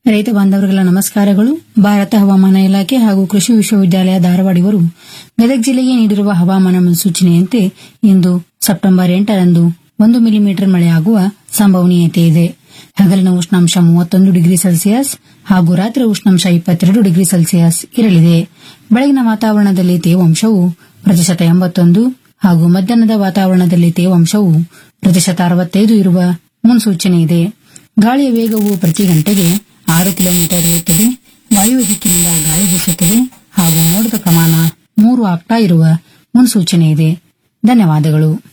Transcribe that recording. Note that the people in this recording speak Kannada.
ರೈತ ಬಾಂಧವರಿಗೆಲ್ಲ ನಮಸ್ಕಾರಗಳು ಭಾರತ ಹವಾಮಾನ ಇಲಾಖೆ ಹಾಗೂ ಕೃಷಿ ವಿಶ್ವವಿದ್ಯಾಲಯ ಧಾರವಾಡ ಇವರು ಗದಗ ಜಿಲ್ಲೆಗೆ ನೀಡಿರುವ ಹವಾಮಾನ ಮುನ್ಸೂಚನೆಯಂತೆ ಇಂದು ಸೆಪ್ಟೆಂಬರ್ ಎಂಟರಂದು ಒಂದು ಮಿಲಿಮೀಟರ್ ಮಳೆಯಾಗುವ ಸಂಭವನೀಯತೆ ಇದೆ ಹಗಲಿನ ಉಷ್ಣಾಂಶ ಮೂವತ್ತೊಂದು ಡಿಗ್ರಿ ಸೆಲ್ಸಿಯಸ್ ಹಾಗೂ ರಾತ್ರಿ ಉಷ್ಣಾಂಶ ಇಪ್ಪತ್ತೆರಡು ಡಿಗ್ರಿ ಸೆಲ್ಸಿಯಸ್ ಇರಲಿದೆ ಬೆಳಗಿನ ವಾತಾವರಣದಲ್ಲಿ ತೇವಾಂಶವು ಪ್ರತಿಶತ ಎಂಬತ್ತೊಂದು ಹಾಗೂ ಮಧ್ಯಾಹ್ನದ ವಾತಾವರಣದಲ್ಲಿ ತೇವಾಂಶವು ಪ್ರತಿಶತ ಅರವತ್ತೈದು ಇರುವ ಮುನ್ಸೂಚನೆ ಇದೆ ಗಾಳಿಯ ವೇಗವು ಪ್ರತಿ ಗಂಟೆಗೆ ಆರು ಕಿಲೋಮೀಟರ್ ಇರುತ್ತದೆ ವಾಯು ದಿಕ್ಕಿನಿಂದ ಗಾಳಿ ಬೀಸುತ್ತದೆ ಹಾಗೂ ಮೋಡದ ಪ್ರಮಾಣ ಮೂರು ಆಗ್ತಾ ಇರುವ ಮುನ್ಸೂಚನೆ ಇದೆ ಧನ್ಯವಾದಗಳು